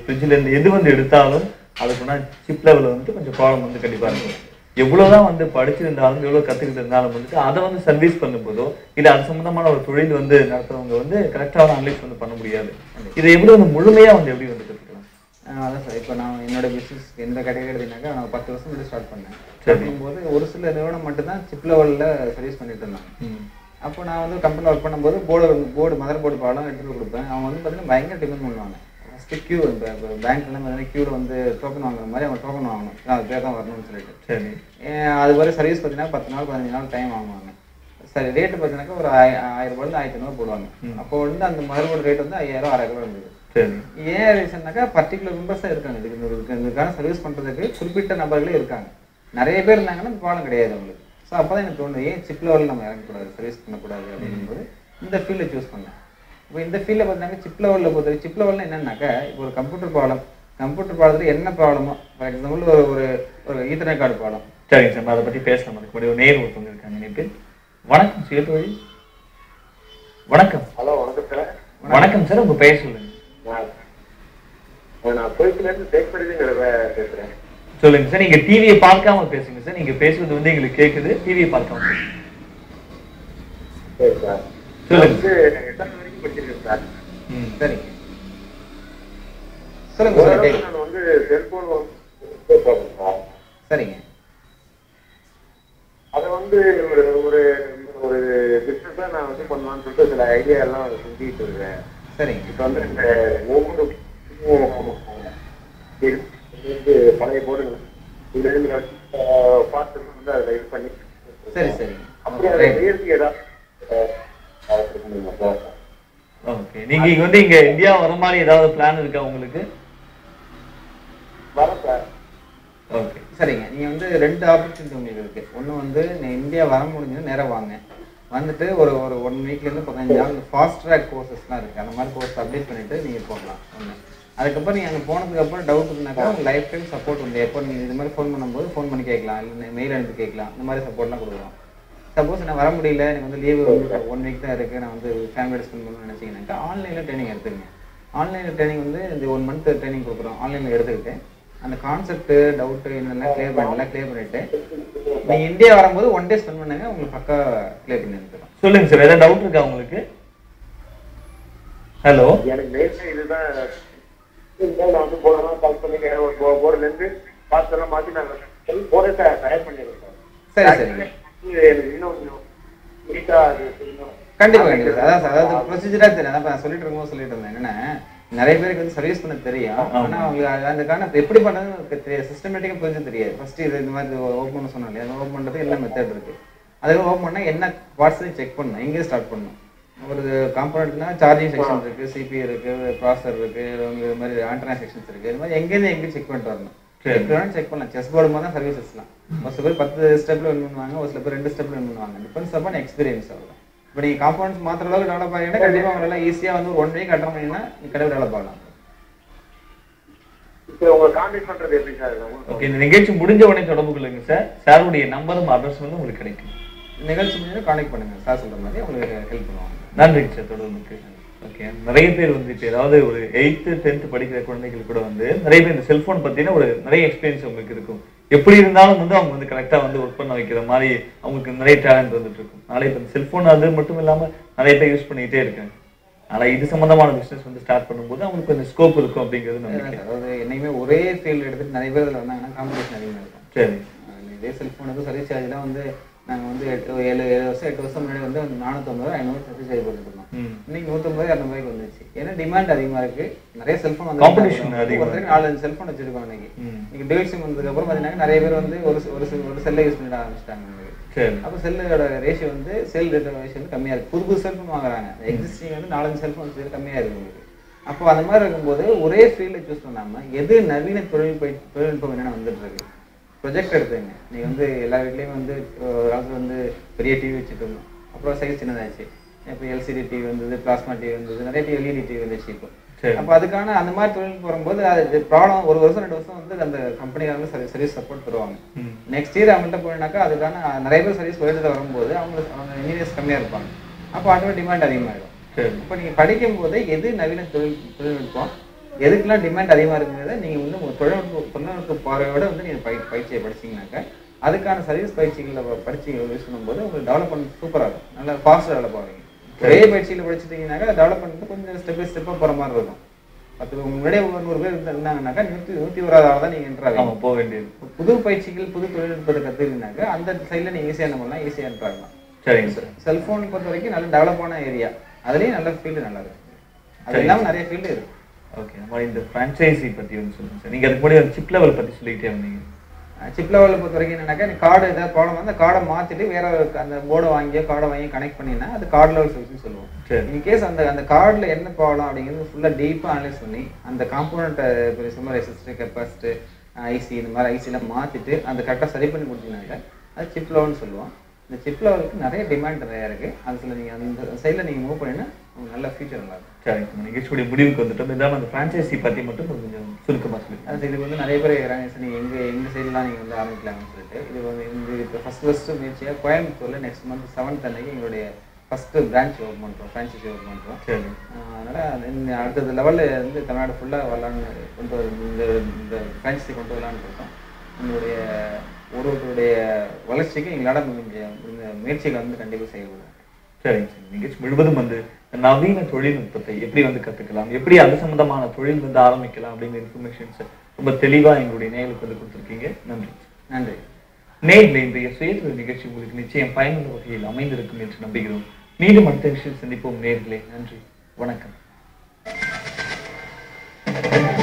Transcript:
ஃப்ரிட்ஜ்ல இருந்து எது வந்து எடுத்தாலும் அதுக்குன்னா சிப் லெவலில் வந்துட்டு கொஞ்சம் ப்ராப்ளம் வந்து கண்டிப்பா இருக்கும் எவ்வளவுதான் வந்து படிச்சிருந்தாலும் எவ்வளவு கத்துக்கிட்டு இருந்தாலும் வந்துட்டு அதை வந்து சர்வீஸ் பண்ணும்போதோ இல்ல அது சம்பந்தமான ஒரு தொழில் வந்து நடத்துறவங்க வந்து கரெக்டான அனலைஸ் வந்து பண்ண முடியாது இதை எப்படி வந்து முழுமையா வந்து எப்படி வந்து கத்துக்கலாம் ஆஹ் அதான் சார் இப்போ நான் என்னோட பிஸ்னஸ் எந்த கேட்டகரி எடுத்தீங்கன்னாக்கா நான் பத்து வருஷம் முன்னாடி ஸ்டார்ட் பண்ணேன் சரி. பண்ணும்போது ஒரு சில நிறுவனம் மட்டும்தான் சிப் லெவலில் சர்வீஸ் பண்ணிட்டு இருந்தாங்க ம். அப்போ நான் வந்து கம்பெனியில் ஒர்க் பண்ணும்போது போர்டு போர்டு மதர் போர்டு பாடம் எடுத்துட்டு போய் கொடுப்பேன் அவங்க வந்து பார்த்தீங்கன்னா பயங்கர டிமாண்ட் பண்ணுவாங்க ஃபஸ்ட்டு கியூ இப்போ பேங்க்லாம் பார்த்தீங்கன்னா க்யூவில் வந்து டோக்கன் வாங்குற மாதிரி அவங்க டோக்கன் வாங்கணும் ஏன்னா அது பேர் தான் வரணும்னு சொல்லிட்டு சரி ஏன் அது வரை சர்வீஸ் பார்த்தீங்கன்னா பத்து நாள் பதினஞ்சு நாள் டைம் வாங்குவாங்க சரி ரேட்டு பார்த்தீங்கன்னாக்கா ஒரு ஆய- ஆயிரம் ரூபாயிலிருந்து ஆயிரத்தி ஐநூறு போடுவாங்க அப்போ வந்து அந்த மதர்போர்டு ரேட் வந்து ஐயாயிரம் ஆறாயிரம் ரூபாய் இருந்தது சரி ஏன் ரீசன்னாக்கா பர்டிகுலர் மெம்பர்ஸ் தான் இருக்காங்க இதுக்கு இந்த- இதுக்கு இதுக்கான சர்வீஸ் பண்ணுறதுக்கு குறிப்பிட்ட நபர்களே இருக்காங்க நிறைய பேர் இருந்தாங்கன்னா இந்த ப்ராப்ளம் கிடையாது அவங்களுக்கு ஸோ அப்போ தான் எனக்கு தோணுது ஏன் சிப் லெவலில் நம்ம இறங்கக்கூடாது சர்வீஸ் பண்ணக்கூடாது அப்படிங்கும்போது இந்த ஃபீல்டை சூஸ் பண்ணேன் இப்போ இந்த ஃபீல்டில் பார்த்தீங்கன்னா சிப் லெவலில் பொறுத்த சிப் லெவலில் என்னன்னாக்கா இப்போ ஒரு கம்ப்யூட்டர் ப்ராப்ளம் கம்ப்யூட்டர் ப்ராப்ளத்தில் என்ன ப்ராப்ளமோ ஃபார் எக்ஸாம்பிள் ஒரு ஒரு ஒரு ஈத்தர்நெட் கார்டு ப்ராப்ளம் சரிங்க சார் அதை பத்தி பேசலாம் அதுக்கு முன்னாடி ஒரு நேர் ஒருத்தவங்க இருக்காங்க நேற்று வணக்கம் சுயத்து வழி வணக்கம் ஹலோ வணக்கம் சார் வணக்கம் சார் உங்க பெயர் சொல்லுங்க நான் நான் கோயில இருந்து சேக்பரிங்கிற பேசுறேன் சொல்லுங்க சார் நீங்க டிவியை பார்க்காம பேசுங்க சார் நீங்க பேசுறது வந்து எங்களுக்கு கேக்குது டிவியை பார்க்காம பேசுங்க சரி சார் சொல்லுங்க. நான் வந்து எட்டாவது வரைக்கும் படிச்சிருக்கேன் சார் ம். சரிங்க சொல்லுங்க சார் ஓரளவுக்கு கேக்குது. நான் வந்து செல்போன் வந்து சார் சரிங்க அதை வந்து ஒரு ஒரு ஒரு பிஸ்னஸாக நான் வந்து பண்ணலாம்னு சொல்லிட்டு சில ஐடியா எல்லாம் செஞ்சுக்கிட்டு இருக்கேன் சரிங்க இப்போ வந்து இந்த ஒவ்வொரு இது வந்து பழைய போர்டு இதுல இருந்து பார்த்து வந்து அதில் இது பண்ணி சரி சரிங்க அப்படி அதை செய்யறதுக்கு ஏதாவது அஹ், அஹ், இது பண்ணுங்க சார் ஓகே நீங்க இங்க வந்து இங்க இந்தியா வர மாதிரி ஏதாவது பிளான் இருக்கா உங்களுக்கு வரேன் சார் ஓகே சரிங்க நீங்கள் வந்து ரெண்டு ஆப்பர்ச்சுனிட்டி உங்களுக்கு இருக்குது ஒன்று வந்து நீ இந்தியா வர முடிஞ்சது நேராக வாங்க வந்துட்டு ஒரு ஒரு ஒன் வீக்லேருந்து பதினஞ்சு நாள் ஃபாஸ்ட் ட்ராக் கோர்சஸ்லாம் இருக்குது அந்த மாதிரி கோர்ஸ் அப்டேட் பண்ணிவிட்டு நீங்கள் போகலாம் ஒன்று அதுக்கப்புறம் நீங்கள் அங்கே போனதுக்கப்புறம் டவுட் இருந்தாக்கா உங்கள் லைஃப் டைம் சப்போர்ட் உண்டு எப்போ நீங்கள் இது மாதிரி ஃபோன் பண்ணும்போது ஃபோன் பண்ணி கேட்கலாம் இல்லை மெயில் அனுப்பி கேட்கலாம் இந்த மாதிரி சப்போர்ட்லாம் கொடுக்குறோம் சப்போஸ் நான் வர முடியல எனக்கு வந்து லீவு வந்து ஒன் வீக் தான் இருக்குது நான் வந்து ஃபேமிலியோட ஸ்பெண்ட் பண்ணணும்னு நினச்சிங்கனாக்கா ஆன்லைனில் ட்ரைனிங் எடுத்துக்கங்க ஆன்லைனில் ட்ரைனிங் வந்து இந்த ஒன் மந்த் ட்ரைனிங் கொடுக்குறோம் ஆன்லைனில் எடுத்துக்கிட்டு அந்த கான்செப்ட் டவுட்டு என்னெல்லாம் கிளியர் பண்ணலாம் கிளியர் பண்ணிட்டு நீங்கள் இந்தியா வரும்போது ஒன் டே ஸ்பெண்ட் பண்ணுங்க உங்களுக்கு பக்கா கிளியர் பண்ணி எடுத்துக்கலாம் சொல்லுங்க சார் ஏதாவது டவுட் இருக்கா உங்களுக்கு ஹலோ எனக்கு மெயினாக இதுதான் இதுதான் நான் வந்து போர்டெல்லாம் கால் பண்ணி ஒரு போ- போர்டுல இருந்து பார்த்து எல்லாம் மாற்றி நான் போர்டை தயார் பண்ணிடுறேன் சரி சரிங்க எனக்கு இன்னும் கொஞ்சம் நீட்டா அது செய்யணும் கண்டிப்பா கண்டிப்பா அதான் சார் அதாவது ப்ரொசீஜரா தெரியும் அதான் இப்ப நான் சொல்லிட்டு இருக்கும்போது சொல்லிட்டு இருந்தேன் என்னன்னா நிறைய பேருக்கு வந்து சர்வீஸ் பண்ண தெரியும் ஆனா அவங்களுக்கு அது- அதுக்கான இப்ப எப்படி பண்றதுன்னு அவங்களுக்கு தெரியாது சிஸ்டமேட்டிக்கா புரிஞ்சு தெரியாது ஃபர்ஸ்ட் இது இந்த மாதிரி ஓப்பன் பண்ண சொன்னோம் இல்லையா ஓப்பன் பண்றதுக்கு என்ன மெத்தட் இருக்கு அதுக்கு ஓப்பன் பண்ணா என்ன பார்ட்ஸ் செக் பண்ணணும் எங்கேயும் ஸ்டார்ட் பண்ணணும் ஒரு காம்பனண்ட்னா சார்ஜிங் செக்ஷன் இருக்கு சிபி இருக்கு ப்ராசர் இருக்கு இது மாதிரி ஆண்டனா செக்ஷன்ஸ் இருக்கு இது மாதிரி எங்கேருந்து எங்கேயும் செக் பண்ணிட்டு வரணும் சரி. எப்படி வேணாலும் செக் பண்ணலாம் செஸ் போர்டு மாதிரி தான் சர்வீசஸ்லாம் ஒரு சில பேர் பத்து ஸ்டெப்ல வின் பண்ணுவாங்க ஒரு சில பேர் ரெண்டு ஸ்டெப்ல வின் பண்ணுவாங்க டிபெண்ட்ஸ் அப்பான் எக்ஸ்பீரியன்ஸ் அவ்வளோ இப்போ நீங்கள் காம்பவுண்ட்ஸ் மாத்திர அளவுக்கு டெவலப் ஆகிங்கன்னா கண்டிப்பாக உங்களால் ஈஸியாக வந்து ஒரு ஒன் வீக் அட்டன் பண்ணிங்கன்னா கடை டெவலப் ஆகலாம் இப்போ உங்களை கான்டாக்ட் பண்றது எப்படி சார் ஓகே இந்த நிகழ்ச்சி முடிஞ்ச உடனே தொடர்பு கொள்ளுங்க சார் சாருடைய நம்பரும் அட்ரஸ் வந்து உங்களுக்கு கிடைக்கும் நிகழ்ச்சி முடிஞ்சு கான்டாக்ட் பண்ணுங்க சார் சொல்ற மாதிரி உங்களுக்கு ஹெல்ப் பண்ணுவாங்க நன்றிங்க சார் தொடர்புக்கு ஓகே நிறைய பேர் வந்து இப்போ ஏதாவது ஒரு எயித்து டென்த் படிக்கிற குழந்தைகள் கூட வந்து நிறைய பேர் இந்த செல்போன் பத்தின ஒரு நிறைய எக்ஸ்பீரியன்ஸ் அவங்களுக்கு இருக்கும் எப்படி இருந்தாலும் வந்து அவங்க வந்து கரெக்டா வந்து ஒர்க் பண்ண வைக்கிற மாதிரி அவங்களுக்கு நிறைய டேலண்ட் வந்துட்டு இருக்கும் நாளை இப்போ செல்போன் அது மட்டும் இல்லாம நிறைய பேர் யூஸ் பண்ணிக்கிட்டே இருக்காங்க ஆனா இது சம்பந்தமான பிசினஸ் வந்து ஸ்டார்ட் பண்ணும்போது அவங்களுக்கு கொஞ்சம் ஸ்கோப் இருக்கும் அப்படிங்கிறது நம்பிக்கை அதாவது என்னைக்குமே ஒரே ஃபீல்டு எடுத்துட்டு நிறைய பேர் இதில் வந்தாங்கன்னா காம்படிஷன் அதிகமாக இருக்கும் சரி அஹ் இதே செல்ஃபோனுக்கு சர்வீஸ் சார்ஜ்லாம் வந்து நாங்கள் வந்து எட்டு ஏழு ஏழு வருஷம் எட்டு வருஷம் முன்னாடி வந்து நானூற்றம்பது ஐநூறு சர்வீஸ் சார்ஜ் போட்டுட்டு இருந்தோம் ம் இன்னைக்கு நூற்றம்பது இரநூறுபாய்க்கு வந்துச்சு ஏன்னா டிமாண்ட் அதிகமாக இருக்கு நிறைய செல்ஃபோன் வந்து Competition அதிகமா ஒருத்தருக்கு நாலு அஞ்சு செல்ஃபோன் வச்சிருக்கோம் இன்னைக்கு ம் இன்னைக்கு டெலிட் சிம் வந்ததுக்கு அப்புறம் பார்த்தீங்கன்னா நிறைய பேர் வந்து ஒரு ஒரு செல் ஒரு செல்லை யூஸ் பண்ணிட ஆரம்பிச்சிட்டாங்க உங்களுக்கு சரி அப்போ செல்லோட ரேஷியோ வந்து செல் ரேட் ரேஷியோ வந்து கம்மியாக இருக்குது புது புது செல்ஃபோன் வாங்குறாங்க எக்ஸிஸ்டிங் வந்து நாலஞ்சு செல்ஃபோன் வச்சு கம்மியாக இருக்கு உங்களுக்கு அப்போ அந்த மாதிரி இருக்கும்போது ஒரே ஃபீல்டை சூஸ் பண்ணாமல் எது நவீன தொழில்நுட்ப தொழில்நுட்பம் என்னென்ன வந்துட்டு இருக்கு ப்ரொஜெக்ட் எடுத்துங்க நீ வந்து எல்லா வீட்லேயும் வந்து ஒரு காலத்துல வந்து பெரிய டிவி வச்சுட்டு இருந்தோம் அப்புறம் சைஸ் சின்னதாச்சு இப்போ எல்சிடி டிவி வந்தது பிளாஸ்மா டிவி வந்தது நிறைய டிவி எல்இடி டிவி வந்துச்சு இப்போ சரி அப்போ அதுக்கான அந்த மாதிரி தொழில்நுட்பம் வரும்போது அது ப்ராப்ளம் ஒரு வருஷம் ரெண்டு வருஷம் வந்து அந்த கம்பெனிக்காரங்க சரி சர்வீஸ் சப்போர்ட் தருவாங்க ம் நெக்ஸ்ட் இயர் அவங்கள்ட்ட போனாக்கா அதுக்கான நிறைய பேர் சர்வீஸ் வேர்ல்டில் வரும்போது அவங்க அவங்க இன்ஜினியர்ஸ் கம்மியாக இருப்பாங்க அப்போ ஆட்டோமேட்டிக் டிமாண்ட் அதிகமாகிடும் சரி இப்போ நீங்கள் படிக்கும் போது எது நவீன தொழில் தொழில்நுட்பம் எதுக்கெல்லாம் டிமாண்ட் அதிகமாக இருக்குங்கிறத நீங்கள் வந்து உங்கள் தொழில்நுட்ப தொழில்நுட்ப பார்வையோட வந்து நீங்கள் பய பயிற்சியை படிச்சீங்கன்னாக்க அதுக்கான சர்வீஸ் பயிற்சிகளில் படிச்சு யூஸ் பண்ணும்போது உங்களுக்கு டெவலப்மெண்ட் சூப்பராக இருக்கும் நல்லா ஃபாஸ்ட்டாக டெவலப் ஆவீங்க ஒரே பயிற்சியில் படிச்சிட்டிங்கனாக்கா டெவலப்மெண்ட் கொஞ்சம் ஸ்டெப் பை ஸ்டெப்பாக போகிற மாதிரி இருக்கும் பத்து முன்னாடியே ஒரு நூறு பேர் இருந்தா- இருந்தாங்கன்னாக்கா நூற்றி நூற்றி ஓராவது ஆள் தான் நீங்கள் என்ட்ரு ஆமா ஆவீங்க போக வேண்டியது புது பயிற்சிகள் புது தொழில்நுட்பத்தை கற்றுக்கினாக்கா அந்த சைடில் நீங்கள் ஈஸியாக என்ன பண்ணலாம் ஈஸியாக என்ட்ரு ஆகலாம் சரிங்க சார் செல்ஃபோன் பொறுத்த வரைக்கும் நல்ல டெவலப்பான ஏரியா அதுலேயும் நல்ல ஃபீல்டு நல்லா இருக்கு அது இல்லாமல் நிறைய ஃபீல்டு இருக்கு ஓகே நம்ம இந்த ஃப்ரான்ச்சைசி பத்தி வந்து சொல்லுங்க சார் நீங்க அதுக்கு முன்னாடி சிப் லெவல் பத்தி சொல்லிட்டே வந்தீங்க சிப் லெவலில் பொறுத்த வரைக்கும் என்னன்னாக்கா நீ கார்டு ஏதாவது ப்ராப்ளம் வந்து கார்டை மாற்றிட்டு வேற ஒரு அந்த போர்டை வாங்கியோ கார்டை வாங்கி கனெக்ட் பண்ணினா அது கார்டு லெவல் சர்வீஸ் சொல்லுவோம் சரி இன் கேஸ் அந்த அந்த கார்டில் என்ன ப்ராப்ளம் அப்படிங்கிறது ஃபுல்லாக டீப்பாக அனலைஸ் பண்ணி அந்த காம்போனண்ட்டை இப்போ சும்மா ரெசிஸ்டர் கெப்பாசிட்டு ஐசி இந்த மாதிரி ஐசிலாம் மாற்றிட்டு அந்த கரெக்டாக சரி பண்ணி கொடுத்தீங்கன்னாக்க அது சிப் லெவல்னு சொல்லுவோம் இந்த சிப் லெவலுக்கு நிறைய டிமாண்ட் நிறையா இருக்குது அது சில நீங்கள் அந்த சைடில் நீங்கள் மூவ் பண்ணினா உங்களுக்கு நல்ல ஃபியூச்சர் நல்லா இருக்கும் சரிங்க சார் நிகழ்ச்சியுடைய முடிவுக்கு வந்துட்டோம் இல்லாம அந்த ஃப்ரான்ச்சைசி பத்தி மட்டும் கொஞ்சம் சுருக்கமா சொல்லுங்க அது இதுக்கு வந்து நிறைய பேர் இருக்கிறாங்க சார் நீங்கள் எங்கள் எங்கள் சைட்லாம் நீங்கள் வந்து ஆரம்பிக்கலாம்னு சொல்லிட்டு இது வந்து இந்த இப்போ ஃபஸ்ட் ஃபஸ்ட்டு முயற்சியாக கோயம்புத்தூரில் நெக்ஸ்ட் மந்த் செவன்த் அன்னைக்கு எங்களுடைய ஃபஸ்ட்டு பிரான்ச் ஓப்பன் பண்ணுறோம் ஃப்ரான்ச்சைசி ஓப்பன் பண்ணுறோம் சரி அதனால் இந்த அடுத்தது லெவலில் வந்து தமிழ்நாடு ஃபுல்லாக வரலான்னு கொண்டு வர இந்த இந்த ஃப்ரான்ச்சைசி கொண்டு வரலான்னு இருக்கோம் உங்களுடைய ஒருவருடைய வளர்ச்சிக்கு எங்களால் முடிஞ்ச முடிஞ்ச முயற்சிகளை வந்து கண்டிப்பாக செயல்படுவோம் சரிங்க சார் நிகழ்ச்சி முழுவதும் வந்து இந்த நவீன தொழில்நுட்பத்தை எப்படி வந்து கத்துக்கலாம் எப்படி அது சம்பந்தமான தொழில் வந்து ஆரம்பிக்கலாம் அப்படிங்கிற இன்ஃபர்மேஷன்ஸ் ரொம்ப தெளிவா எங்களுடைய நேயலுக்கு வந்து கொடுத்துருக்கீங்க நன்றி நன்றி நேரில் இன்றைய சுயதொழில் நிகழ்ச்சி உங்களுக்கு நிச்சயம் பயனுள்ள வகையில் அமைந்திருக்கும் என்று நம்புகிறோம் மீண்டும் அடுத்த விஷயம் சந்திப்போம் நேர்களே நன்றி வணக்கம்